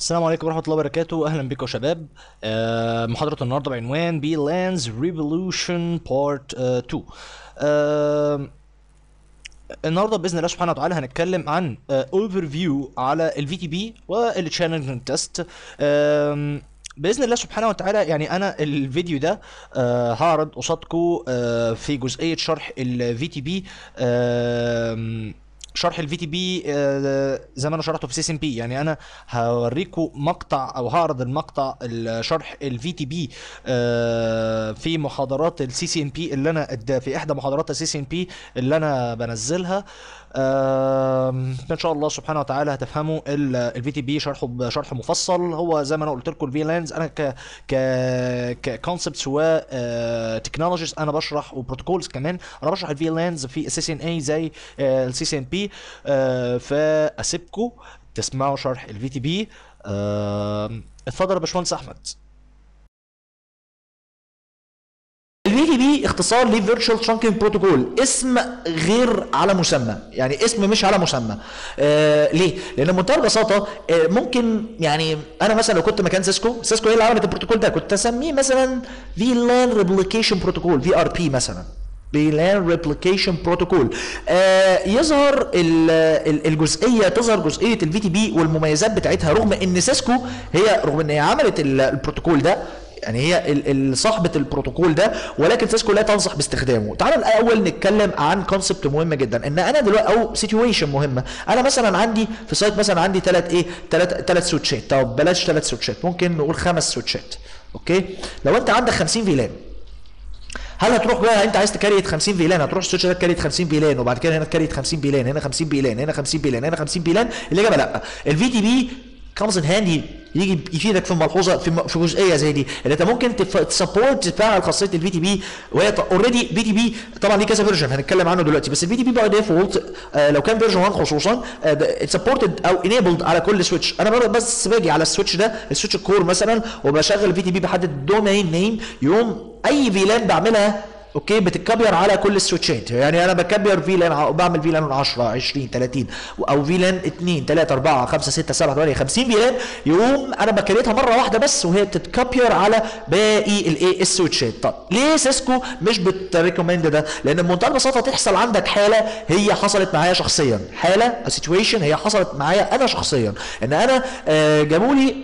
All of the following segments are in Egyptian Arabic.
السلام عليكم ورحمة الله وبركاته أهلا بكم يا شباب آه، محاضرة النهاردة بعنوان بي لانز ريفولوشن بارت 2 آه، النهارده باذن الله سبحانه وتعالى هنتكلم عن اوفر فيو على الفي تي بي والتشالنج تيست باذن الله سبحانه وتعالى يعني انا الفيديو ده آه، هعرض قصادكم آه، في جزئيه شرح الفي تي بي شرح الفي تي بي زي ما انا شرحته في سي ام بي يعني انا هوريكم مقطع او هعرض المقطع الشرح الفي تي بي في محاضرات السي سي ام بي اللي انا أد- في احدى محاضرات السي سي ام بي اللي انا بنزلها آم، ان شاء الله سبحانه وتعالى هتفهموا الفي تي بي شرحه بشرح مفصل هو زي ما انا قلت لكم الفي لانز انا ك ك ككونسبتس و تكنولوجيز انا بشرح وبروتوكولز كمان انا بشرح الفي لانز في السي سي ان اي زي السي سي ان بي فاسيبكم تسمعوا شرح الفي تي بي اتفضل يا باشمهندس احمد الفي تي بي اختصار لفيرتشوال ترانكينج بروتوكول اسم غير على مسمى يعني اسم مش على مسمى آه ليه لان بمنتهى البساطه آه ممكن يعني انا مثلا لو كنت مكان سيسكو سيسكو هي اللي عملت البروتوكول ده كنت اسميه مثلا في لان ريبليكيشن بروتوكول في ار بي مثلا بلان ريبليكيشن بروتوكول آه يظهر ال- ال- الجزئيه تظهر جزئيه الفي تي بي والمميزات بتاعتها رغم ان سيسكو هي رغم ان هي عملت ال- البروتوكول ده يعني هي ال- ال- صاحبه البروتوكول ده ولكن سيسكو لا تنصح باستخدامه تعال الاول نتكلم عن كونسبت مهم جدا ان انا دلوقتي او سيتويشن مهمه انا مثلا عندي في سايت مثلا عندي ثلاث ايه ثلاث ثلاث سويتشات طب بلاش ثلاث سويتشات ممكن نقول خمس سويتشات اوكي لو انت عندك 50 فيلان هل هتروح بقى انت عايز تكريت 50 فيلان هتروح السويتش ده تكريت 50 فيلان وبعد كده هنا تكريت 50 فيلان هنا 50 فيلان هنا 50 فيلان هنا 50 فيلان الاجابه لا الفي تي بي كمز ان هاندي يجي يفيدك في ملحوظه في م- في جزئيه زي دي اللي انت ممكن تسبورت تفعل خاصيه الفي تي بي وهي اوريدي في تي بي طبعا ليه كذا فيرجن هنتكلم عنه دلوقتي بس الفي تي بي باي ديفولت لو كان فيرجن 1 خصوصا سبورتد او انيبلد على كل سويتش انا بر- بس باجي على السويتش ده السويتش الكور مثلا وبشغل الفي تي بي بحدد الدومين نيم يقوم اي فيلان بعملها اوكي بتتكبر على كل السويتشات يعني انا بكبر فيلان ع- بعمل فيلان 10 20 30 او فيلان 2 3 4 5 6 7 8 50 فيلان يقوم انا بكريتها مره واحده بس وهي بتتكبر على باقي الايه السويتشات طب ليه سيسكو مش بتريكومند ده لان بمنتهى البساطه تحصل عندك حاله هي حصلت معايا شخصيا حاله سيتويشن هي حصلت معايا انا شخصيا ان انا آه، جابوا لي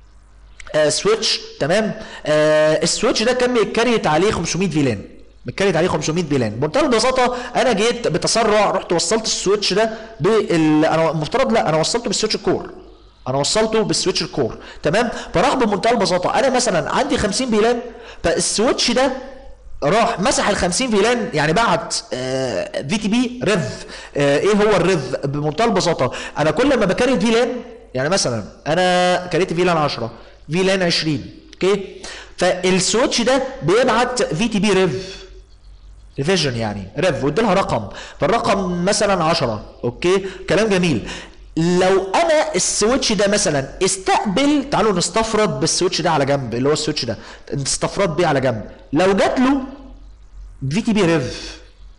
آه سويتش تمام آه السويتش ده كان بيتكريت عليه 500 فيلان متكريت عليه 500 فيلان بمنتهى البساطه انا جيت بتسرع رحت وصلت السويتش ده بال انا المفترض لا انا وصلته بالسويتش الكور انا وصلته بالسويتش الكور تمام فراح بمنتهى البساطه انا مثلا عندي 50 فيلان فالسويتش ده راح مسح ال 50 فيلان يعني بعت في تي بي ريف آه ايه هو الريف بمنتهى البساطه انا كل ما بكريت فيلان يعني مثلا انا كريت فيلان 10 فيلان 20 اوكي فالسويتش ده بيبعت في تي بي ريف ريفيجن يعني ريف وادي لها رقم فالرقم مثلا 10 اوكي كلام جميل لو انا السويتش ده مثلا استقبل تعالوا نستفرد بالسويتش ده على جنب اللي هو السويتش ده نستفرد بيه على جنب لو جات له في تي بي ريف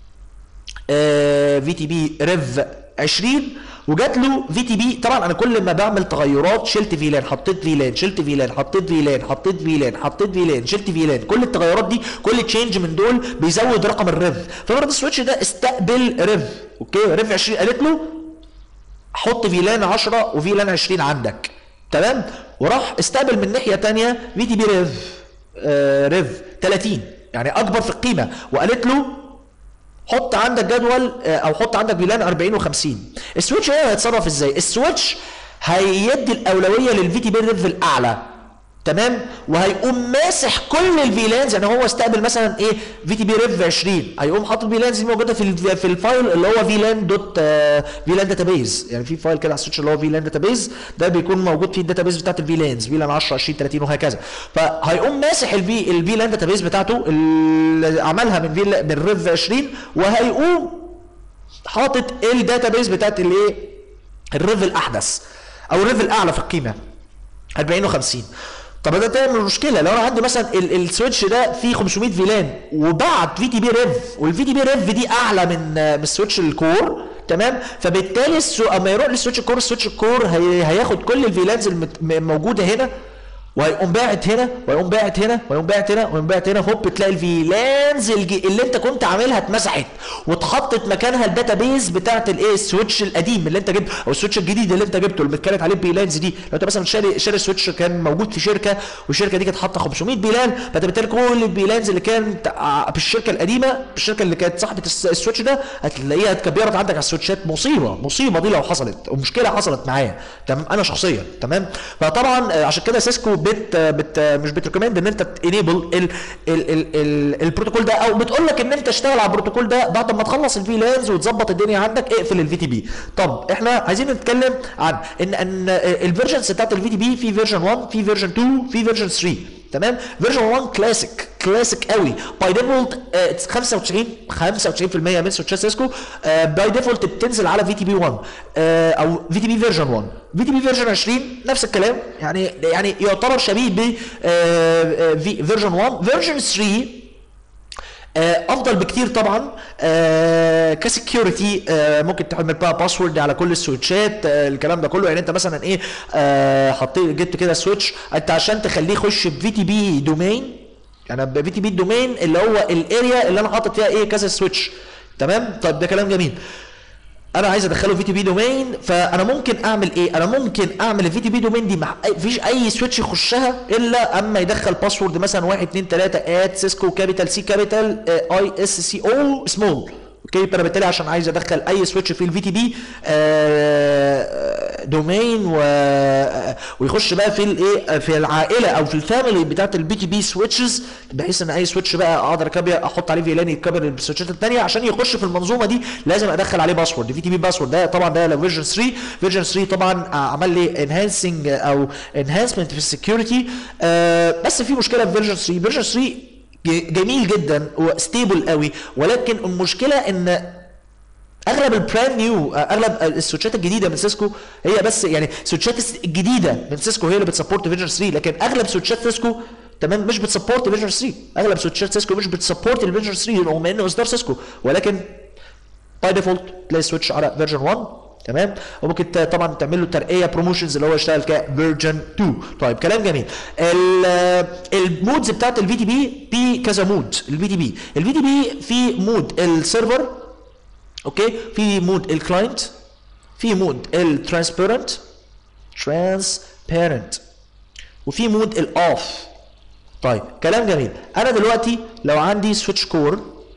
في تي بي ريف 20 وجات له في تي بي طبعا انا كل ما بعمل تغيرات شلت فيلان حطيت فيلان شلت فيلان حطيت فيلان حطيت فيلان حطيت فيلان شلت فيلان كل التغيرات دي كل تشينج من دول بيزود رقم الريف فبرضه السويتش ده استقبل ريف اوكي ريف 20 قالت له حط فيلان 10 وفيلان 20 عندك تمام وراح استقبل من ناحيه تانية في تي بي ريف آه ريف 30 يعني اكبر في القيمه وقالت له حط عندك جدول آه، او حط عندك فيلان 40 و50 السويتش هنا هيتصرف ازاي السويتش هيدي الاولويه للفي تي بي ريف الاعلى تمام وهيقوم ماسح كل الفيلانز يعني هو استقبل مثلا ايه في تي بي ريف 20 هيقوم حاطط الفيلانز دي موجوده في ال- في الفايل اللي هو فيلان دوت فيلان داتابيز يعني في فايل كده على السويتش اللي هو فيلان داتابيز ده بيكون موجود فيه الداتابيز بتاعت الفيلانز فيلان 10 20 30 وهكذا فهيقوم ماسح الفي الفيلان داتابيز بتاعته اللي عملها من فيل من ريف 20 وهيقوم حاطط الداتابيز بتاعت الايه الريف الاحدث او الريف الاعلى في القيمه 40 و50 طب ده تعمل مشكله لو انا عندي مثلا ال- السويتش ده فيه 500 فيلان وبعت في تي بي ريف والفي تي بي ريف دي اعلى من من السويتش الكور تمام فبالتالي السو... اما يروح للسويتش كور السويتش كور هي... هياخد كل الفيلانز الموجوده هنا وهيقوم باعت هنا وهيقوم باعت هنا وهيقوم باعت هنا وهيقوم باعت هنا هوب تلاقي الفيلانز الج... اللي انت كنت عاملها اتمسحت واتحطت مكانها الداتابيز بتاعت الايه السويتش القديم اللي انت جبته او السويتش الجديد اللي انت جبته اللي كانت عليه الفيلانز دي لو انت مثلا شاري شاري سويتش كان موجود في شركه والشركه دي كانت حاطه 500 بيلان فانت بالتالي كل البيلانز اللي كانت ع- في الشركه القديمه في الشركه اللي كانت صاحبه الس- السويتش ده هتلاقيها اتكبرت عندك على السويتشات مصيبه مصيبه دي لو حصلت ومشكله حصلت معايا تمام انا شخصيا تمام فطبعا آه، عشان كده سيسكو بت بت مش بتريكومند ان انت تنيبل ال ال ال ال البروتوكول ده او بتقول لك ان انت اشتغل على البروتوكول ده بعد ما تخلص الفي لانز وتظبط الدنيا عندك اقفل الفي تي بي طب احنا عايزين نتكلم عن ان ان الفيرجنز بتاعت الفي تي بي في فيرجن 1 في فيرجن 2 في فيرجن 3 تمام فيرجن 1 كلاسيك كلاسيك قوي باي ديفولت 95 95% من سويتشات سيسكو باي ديفولت بتنزل على في تي بي 1 آه، او في تي بي فيرجن 1 في تي بي فيرجن 20 نفس الكلام يعني يعني يعتبر شبيه ب فيرجن 1 فيرجن 3 آه، افضل بكتير طبعا آه كسكيورتي آه ممكن تعمل بقى باسورد على كل السويتشات آه الكلام ده كله يعني انت مثلا ايه آه حطيت جبت كده سويتش انت عشان تخليه يخش بفي تي بي دومين يعني في تي بي دومين اللي هو الاريا اللي انا حاطط فيها ايه كذا سويتش تمام طيب ده كلام جميل انا عايز ادخله في تي بي دومين فانا ممكن اعمل ايه انا ممكن اعمل الفي تي بي دومين دي مع أي- مفيش اي سويتش يخشها الا اما يدخل باسورد مثلا 1 2 3 ات سيسكو كابيتال سي كابيتال اي اس سي او سمول اوكي فانا بالتالي عشان عايز ادخل اي سويتش في الفي تي بي دومين و ويخش بقى في الايه في العائله او في الفاميلي بتاعت البي تي بي سويتشز بحيث ان اي سويتش بقى اقدر اكبر احط عليه فيلان يكبر السويتشات الثانيه عشان يخش في المنظومه دي لازم ادخل عليه باسورد في تي بي باسورد ده طبعا ده لو فيرجن 3 فيرجن 3 طبعا عمل لي انهانسنج او انهانسمنت في السكيورتي بس في مشكله في فيرجن 3 فيرجن 3 ج- جميل جدا وستيبل قوي ولكن المشكله ان اغلب البراند نيو اغلب السويتشات الجديده من سيسكو هي بس يعني السويتشات الجديده من سيسكو هي اللي بتسبورت فيرجن 3 لكن اغلب سويتشات سيسكو تمام مش بتسبورت فيرجن 3 اغلب سويتشات سيسكو مش بتسبورت الفيرجن 3 رغم انه اصدار سيسكو ولكن باي ديفولت تلاقي سويتش على فيرجن 1 تمام وممكن ت- طبعا تعمل له ترقيه بروموشنز اللي هو يشتغل كفيرجن 2 طيب كلام جميل ال- المودز بتاعت الفي تي بي في كذا مود الفي تي بي الفي تي بي في مود السيرفر اوكي في مود الكلاينت في مود الترانسبيرنت ترانسبيرنت وفي مود الاوف طيب كلام جميل انا دلوقتي لو عندي سويتش كور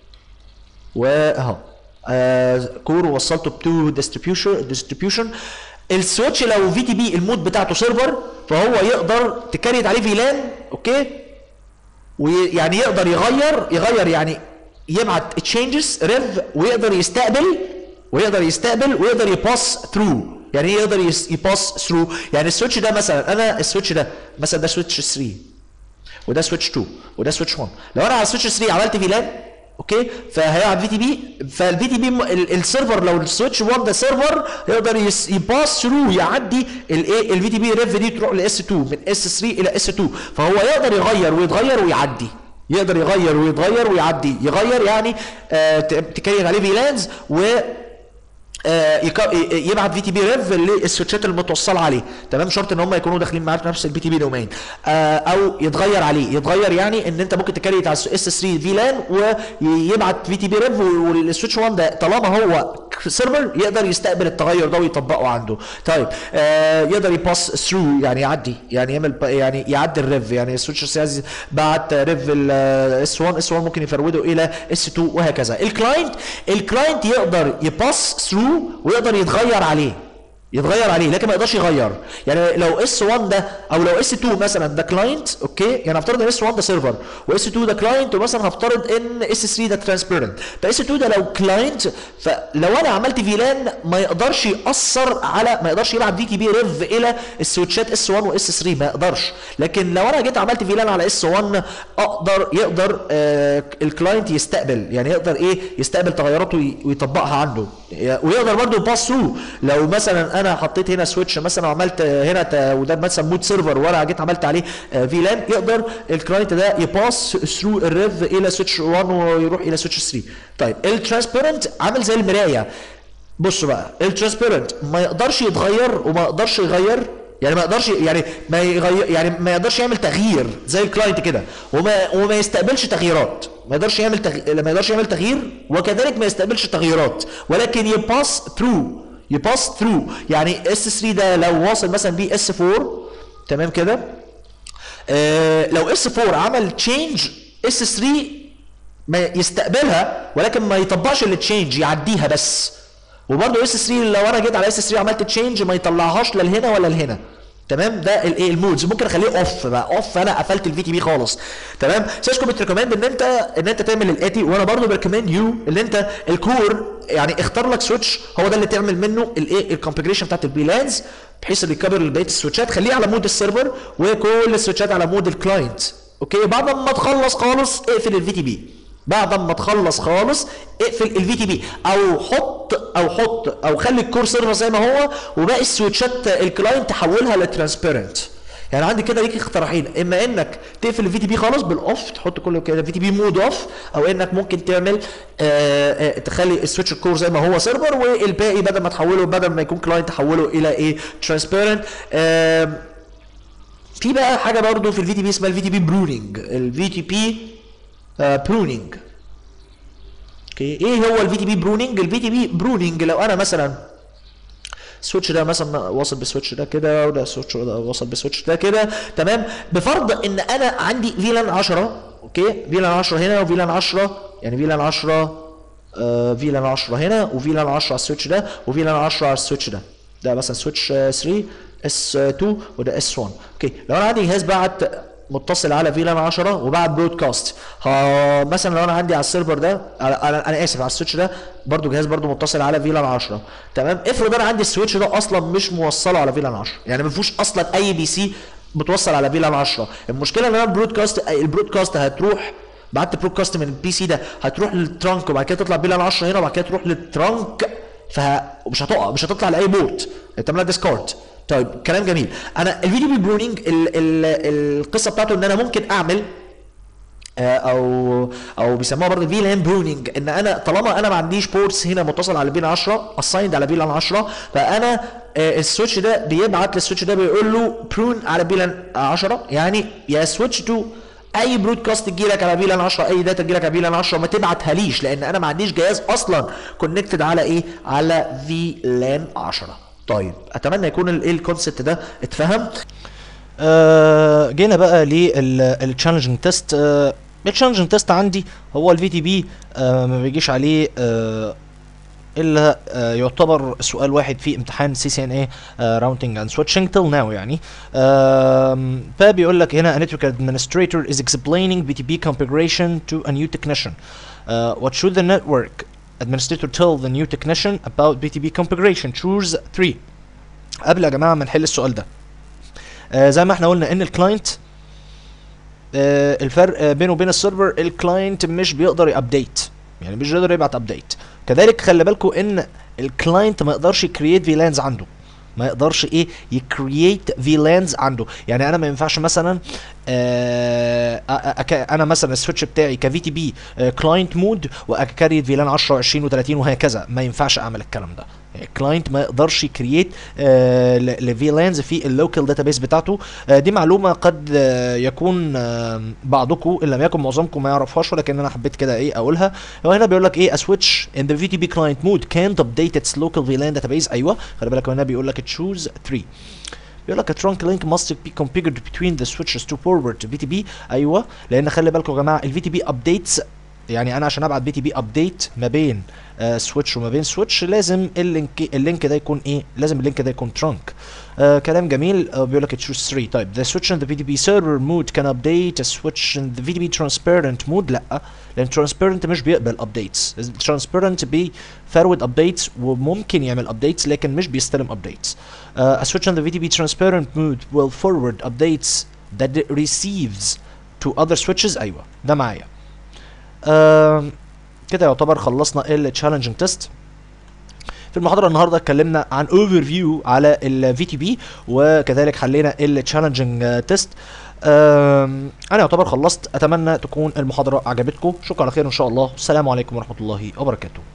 واهو آه كور ووصلته بتو ديستريبيوشن ديستريبيوشن السويتش لو في تي بي المود بتاعته سيرفر فهو يقدر تكريت عليه فيلان اوكي ويعني يقدر يغير يغير يعني يبعت تشينجز ريف ويقدر يستقبل ويقدر يستقبل ويقدر يباس ثرو يعني ايه يقدر يس- يباس ثرو يعني السويتش ده مثلا انا السويتش ده مثلا ده سويتش 3 وده سويتش 2 وده سويتش 1 لو انا على سويتش 3 عملت فيلان اوكي فهيلعب في تي بي فالفي تي بي م- ال- السيرفر لو السويتش 1 ده سيرفر يقدر يس- يباس ثرو يعدي الايه الفي تي بي ريف دي تروح لاس 2 من اس 3 الى اس 2 فهو يقدر يغير ويتغير ويعدي يقدر يغير ويتغير ويعدي يغير يعني آه ت- تكرر عليه فيلانز و آه، يك- ي- يبعت في تي بي ريف للسويتشات المتوصله عليه تمام شرط ان هم يكونوا داخلين معاه في نفس البي تي بي دومين آه، او يتغير عليه يتغير يعني ان انت ممكن تكريت على اس 3 في لان ويبعت في تي بي ريف والسويتش 1 ده طالما هو سيرفر يقدر يستقبل التغير ده ويطبقه عنده طيب آه، يقدر يباس ثرو يعني يعدي يعني يعمل ب- يعني يعدي الريف يعني السويتش سيازي بعت ريف الاس 1 اس 1 ممكن يفروده الى اس 2 وهكذا الكلاينت الكلاينت يقدر يباس ثرو ويقدر يتغير عليه يتغير عليه لكن ما يقدرش يغير يعني لو اس 1 ده او لو اس 2 مثلا ده كلاينت اوكي يعني هفترض ان اس 1 ده سيرفر واس 2 ده كلاينت ومثلا هفترض ان اس 3 ده ترانسبيرنت فاس 2 ده لو كلاينت فلو انا عملت فيلان ما يقدرش ياثر على ما يقدرش يلعب في تي بي ريف الى السويتشات اس 1 واس 3 ما يقدرش لكن لو انا جيت عملت فيلان على اس 1 اقدر يقدر آه الكلاينت يستقبل يعني يقدر ايه يستقبل تغيراته وي- ويطبقها عنده ويقدر برضه باس ثرو لو مثلا انا حطيت هنا سويتش مثلا وعملت هنا ت- وده مثلا مود سيرفر وانا جيت عملت عليه فيلان يقدر الكلاينت ده يباس ثرو الريف الى سويتش 1 ويروح الى سويتش 3 طيب الترانسبيرنت عامل زي المرايه بص بقى الترانسبيرنت ما يقدرش يتغير وما يقدرش يغير يعني ما يقدرش يعني ما يغير يعني ما يقدرش يعمل تغيير زي الكلاينت كده وما وما يستقبلش تغييرات ما يقدرش يعمل تغ... ما يقدرش يعمل تغيير وكذلك ما يستقبلش تغييرات ولكن يباس ثرو يباس ثرو يعني اس 3 ده لو واصل مثلا بيه اس 4 تمام كده آه لو اس 4 عمل تشينج اس 3 ما يستقبلها ولكن ما يطبقش التشينج يعديها بس وبرده اس 3 لو انا جيت على اس 3 عملت تشينج ما يطلعهاش لا لهنا ولا لهنا تمام ده الايه المودز ممكن اخليه اوف بقى اوف انا قفلت الفي تي بي خالص تمام سيسكو بتريكومند ان انت ان انت تعمل الاتي وانا برضو بريكومند يو ان انت الكور يعني اختار لك سويتش هو ده اللي تعمل منه الايه الكونفجريشن بتاعت البيلانز بحيث اللي يكبر بقيه السويتشات خليه على مود السيرفر وكل السويتشات على مود الكلاينت اوكي بعد ما تخلص خالص اقفل الفي تي بي بعد ما تخلص خالص اقفل الفي تي بي او حط او حط او خلي الكور سيرفر زي ما هو وباقي السويتشات الكلاينت تحولها لترانسبيرنت يعني عندي كده ليك اقتراحين اما انك تقفل الفي تي بي خالص بالاوف تحط كله كده في تي بي مود اوف او انك ممكن تعمل آآ آآ تخلي السويتش الكور زي ما هو سيرفر والباقي بدل ما تحوله بدل ما يكون كلاينت تحوله الى ايه ترانسبيرنت في بقى حاجه برضو في الفي تي بي اسمها الفي تي بي برونينج الفي تي بي برونينج اوكي ايه هو الفي تي بي برونينج الفي تي بي برونينج لو انا مثلا السويتش ده مثلا واصل بالسويتش ده كده وده السويتش ده واصل بالسويتش ده كده تمام بفرض ان انا عندي فيلان 10 اوكي فيلان 10 هنا وفيلان 10 يعني فيلان 10 آه فيلان 10 هنا وفيلان 10 على السويتش ده وفيلان 10 على السويتش ده ده مثلا سويتش 3 اس 2 وده اس 1 اوكي لو انا عندي جهاز بعت متصل على فيلان 10 وبعت برودكاست مثلا لو انا عندي على السيرفر ده انا, أنا اسف على السويتش ده برضو جهاز برضو متصل على فيلان 10 تمام افرض انا عندي السويتش ده اصلا مش موصله على فيلان 10 يعني ما فيهوش اصلا اي بي سي متوصل على فيلان 10 المشكله ان انا البرودكاست البرودكاست هتروح بعت برودكاست من البي سي ده هتروح للترانك وبعد كده تطلع فيلان 10 هنا وبعد كده تروح للترانك فمش هتقع مش هتطلع لاي بورت تعملها ديسكارد طيب كلام جميل انا الفيديو بي برونينج ال ال القصه بتاعته ان انا ممكن اعمل او او بيسموها برضه في لان برونينج ان انا طالما انا ما عنديش بورتس هنا متصل على فيلان 10 اسايند على فيلان 10 فانا السويتش ده بيبعت للسويتش ده بيقول له برون على فيلان 10 يعني يا سويتش تو اي برودكاست تجي لك على فيلان 10 اي داتا تجي لك على فيلان 10 ما تبعتها ليش لان انا ما عنديش جهاز اصلا كونكتد على ايه على فيلان 10 طيب اتمنى يكون الايه الكونسبت ده اتفهم آه جينا بقى للتشالنجنج تيست التشالنجنج تيست عندي هو الفي تي بي ما بيجيش عليه آه الا آه يعتبر سؤال واحد في امتحان سي سي ان اي راوندنج اند سويتشنج تل ناو يعني فبيقول لك هنا a network administrator is explaining BTP configuration to a new technician uh, what should the network administrator tell the new technician about BTP configuration choose 3 قبل يا جماعه ما نحل السؤال ده آه زي ما احنا قلنا ان الكلاينت آه الفرق آه بينه وبين السيرفر الكلاينت مش بيقدر يابديت يعني مش بيقدر يبعت ابديت كذلك خلي بالكم ان الكلاينت ما يقدرش يكرييت فيلانز عنده ما يقدرش ايه يكرييت فيلانز عنده يعني انا ما ينفعش مثلا آه انا مثلا السويتش بتاعي كفي تي بي كلاينت مود واكريت فيلان 10 و20 و30 وهكذا ما ينفعش اعمل الكلام ده الكلاينت ما يقدرش يكرييت آه لفيلانز في اللوكال داتابيس بتاعته آه دي معلومه قد آه يكون آه بعضكم ان لم يكن معظمكم ما يعرفهاش ولكن انا حبيت كده ايه اقولها هو هنا بيقول لك ايه a switch in the VTP client mode can't update its local VLAN database ايوه خلي بالك هنا بيقول لك choose 3 بيقول لك a trunk link must be configured between the switches to forward to VTP ايوه لان خلي بالكم يا جماعه الفي تي بي ابديتس يعني انا عشان ابعت بي تي بي ابديت ما بين آه سويتش وما بين سويتش لازم اللينك اللينك ده يكون ايه لازم اللينك ده يكون ترانك آه كلام جميل آه بيقول لك تشوز 3 طيب the switch in the VTP server mode can update a switch in the VTP transparent mode لا لان transparent مش بيقبل updates transparent بيفرود updates وممكن يعمل updates لكن مش بيستلم updates uh, a switch in the VTP transparent mode will forward updates that it receives to other switches ايوه ده معايا uh, كده يعتبر خلصنا التشالنجنج تيست في المحاضره النهارده اتكلمنا عن اوفر فيو على الفي تي بي وكذلك حلينا التشالنجنج تيست انا يعتبر خلصت اتمنى تكون المحاضره عجبتكم شكرا على خير ان شاء الله السلام عليكم ورحمه الله وبركاته